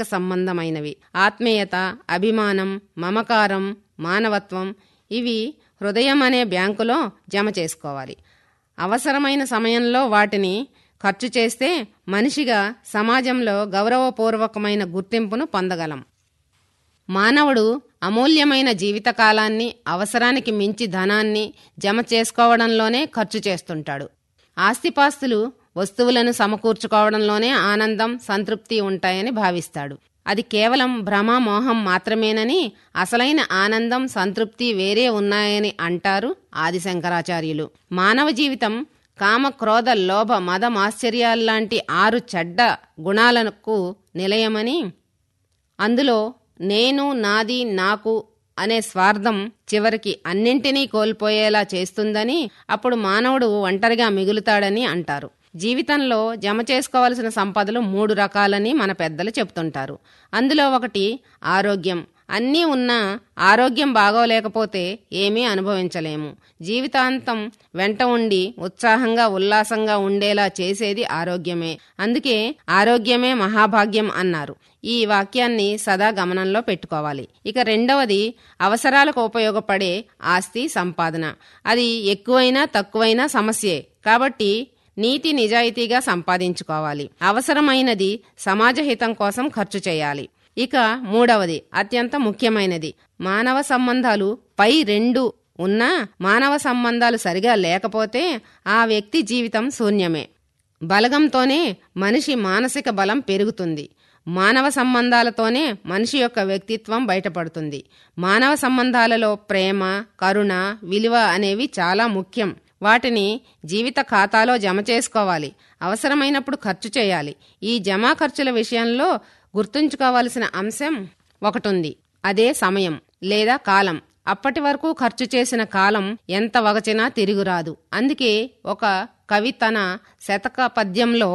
సంబంధమైనవి ఆత్మీయత అభిమానం మమకారం మానవత్వం ఇవి హృదయం అనే బ్యాంకులో జమ చేసుకోవాలి అవసరమైన సమయంలో వాటిని ఖర్చు చేస్తే మనిషిగా సమాజంలో గౌరవపూర్వకమైన గుర్తింపును పొందగలం మానవుడు అమూల్యమైన జీవితకాలాన్ని అవసరానికి మించి ధనాన్ని జమ చేసుకోవడంలోనే ఖర్చు చేస్తుంటాడు ఆస్తిపాస్తులు వస్తువులను సమకూర్చుకోవడంలోనే ఆనందం సంతృప్తి ఉంటాయని భావిస్తాడు అది కేవలం భ్రమ మోహం మాత్రమేనని అసలైన ఆనందం సంతృప్తి వేరే ఉన్నాయని అంటారు ఆదిశంకరాచార్యులు మానవ జీవితం కామ క్రోధ లోభ మద మాశ్చర్యాల్లాంటి ఆరు చెడ్డ గుణాలకు నిలయమని అందులో నేను నాది నాకు అనే స్వార్థం చివరికి అన్నింటినీ కోల్పోయేలా చేస్తుందని అప్పుడు మానవుడు ఒంటరిగా మిగులుతాడని అంటారు జీవితంలో జమ చేసుకోవలసిన సంపదలు మూడు రకాలని మన పెద్దలు చెప్తుంటారు అందులో ఒకటి ఆరోగ్యం అన్నీ ఉన్నా ఆరోగ్యం బాగోలేకపోతే ఏమీ అనుభవించలేము జీవితాంతం వెంట ఉండి ఉత్సాహంగా ఉల్లాసంగా ఉండేలా చేసేది ఆరోగ్యమే అందుకే ఆరోగ్యమే మహాభాగ్యం అన్నారు ఈ వాక్యాన్ని సదా గమనంలో పెట్టుకోవాలి ఇక రెండవది అవసరాలకు ఉపయోగపడే ఆస్తి సంపాదన అది ఎక్కువైనా తక్కువైనా సమస్యే కాబట్టి నీతి నిజాయితీగా సంపాదించుకోవాలి అవసరమైనది సమాజ హితం కోసం ఖర్చు చేయాలి ఇక మూడవది అత్యంత ముఖ్యమైనది మానవ సంబంధాలు పై రెండు ఉన్నా మానవ సంబంధాలు సరిగా లేకపోతే ఆ వ్యక్తి జీవితం శూన్యమే బలగంతోనే మనిషి మానసిక బలం పెరుగుతుంది మానవ సంబంధాలతోనే మనిషి యొక్క వ్యక్తిత్వం బయటపడుతుంది మానవ సంబంధాలలో ప్రేమ కరుణ విలువ అనేవి చాలా ముఖ్యం వాటిని జీవిత ఖాతాలో జమ చేసుకోవాలి అవసరమైనప్పుడు ఖర్చు చేయాలి ఈ జమా ఖర్చుల విషయంలో గుర్తుంచుకోవాల్సిన అంశం ఒకటుంది అదే సమయం లేదా కాలం అప్పటి వరకు ఖర్చు చేసిన కాలం ఎంత వగచినా తిరుగురాదు అందుకే ఒక కవి తన శతక పద్యంలో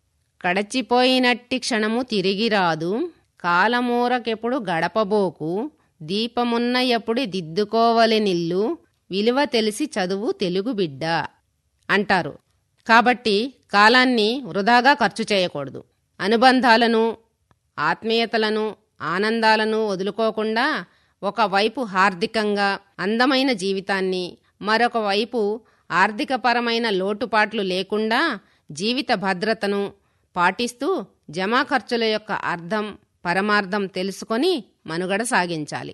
కడచిపోయినట్టి క్షణము తిరిగి రాదు కాలమూరకెప్పుడు గడపబోకు దీపమున్న ఎప్పుడు దిద్దుకోవలెనిల్లు విలువ తెలిసి చదువు తెలుగు బిడ్డ అంటారు కాబట్టి కాలాన్ని వృధాగా ఖర్చు చేయకూడదు అనుబంధాలను ఆత్మీయతలను ఆనందాలను వదులుకోకుండా ఒకవైపు హార్దికంగా అందమైన జీవితాన్ని మరొక వైపు ఆర్థికపరమైన లోటుపాట్లు లేకుండా జీవిత భద్రతను పాటిస్తూ జమా ఖర్చుల యొక్క అర్థం పరమార్థం తెలుసుకొని మనుగడ సాగించాలి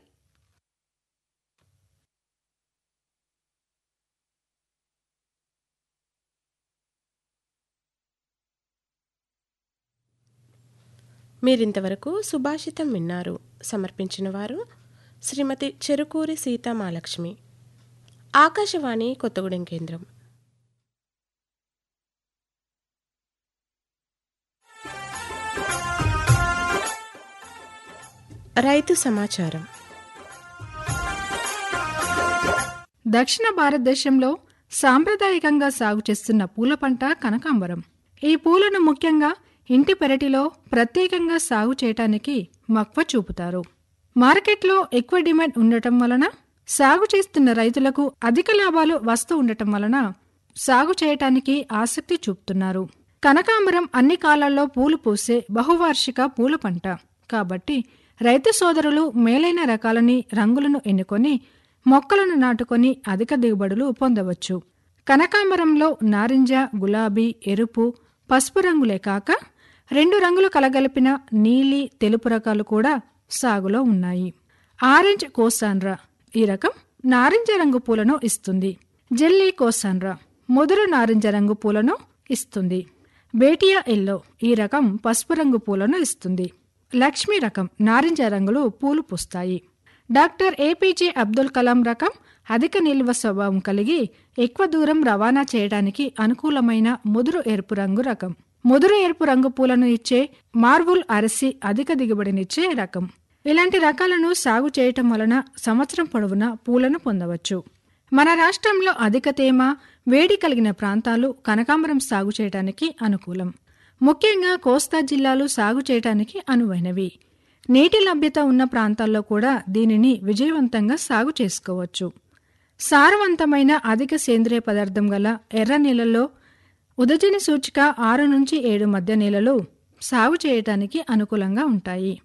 మీరింతవరకు సుభాషితం విన్నారు సమర్పించిన వారు శ్రీమతి చెరుకూరి సీతామాలక్ష్మి ఆకాశవాణి కొత్తగూడెం కేంద్రం రైతు సమాచారం దక్షిణ భారతదేశంలో సాంప్రదాయకంగా సాగు చేస్తున్న పూల పంట కనకాంబరం ఈ పూలను ముఖ్యంగా ఇంటి పెరటిలో ప్రత్యేకంగా సాగు చేయటానికి మక్కువ చూపుతారు మార్కెట్లో ఎక్కువ డిమాండ్ ఉండటం వలన సాగు చేస్తున్న రైతులకు అధిక లాభాలు వస్తూ ఉండటం వలన సాగు చేయటానికి ఆసక్తి చూపుతున్నారు కనకాంబరం అన్ని కాలాల్లో పూలు పూసే బహువార్షిక పూల పంట కాబట్టి రైతు సోదరులు మేలైన రకాలని రంగులను ఎన్నుకొని మొక్కలను నాటుకొని అధిక దిగుబడులు పొందవచ్చు కనకాంబరంలో నారింజ గులాబీ ఎరుపు పసుపు రంగులే కాక రెండు రంగులు కలగలిపిన నీలి తెలుపు రకాలు కూడా సాగులో ఉన్నాయి ఆరెంజ్ కోసాన్రా ఈ రకం నారింజ రంగు పూలను ఇస్తుంది జెల్లీ కోసాన్రా ముదురు నారింజ రంగు పూలను ఇస్తుంది బేటియా ఎల్లో ఈ రకం పసుపు రంగు పూలను ఇస్తుంది లక్ష్మీ రకం నారింజ రంగులు పూలు పూస్తాయి డాక్టర్ ఏపీజే అబ్దుల్ కలాం రకం అధిక నిల్వ స్వభావం కలిగి ఎక్కువ దూరం రవాణా చేయడానికి అనుకూలమైన ముదురు ఎరుపు రంగు రకం ముదురు ఎరుపు రంగు పూలను ఇచ్చే మార్వుల్ అరసి అధిక దిగుబడినిచ్చే రకం ఇలాంటి రకాలను సాగు చేయటం వలన సంవత్సరం పొడవునా పూలను పొందవచ్చు మన రాష్ట్రంలో అధిక తేమ వేడి కలిగిన ప్రాంతాలు కనకాంబరం సాగు చేయటానికి అనుకూలం ముఖ్యంగా కోస్తా జిల్లాలు సాగు చేయటానికి అనువైనవి నీటి లభ్యత ఉన్న ప్రాంతాల్లో కూడా దీనిని విజయవంతంగా సాగు చేసుకోవచ్చు సారవంతమైన అధిక సేంద్రియ పదార్థం గల ఎర్ర నీళ్ళలో ఉదజని సూచిక ఆరు నుంచి ఏడు మధ్య నీళ్ళలు సాగు చేయటానికి అనుకూలంగా ఉంటాయి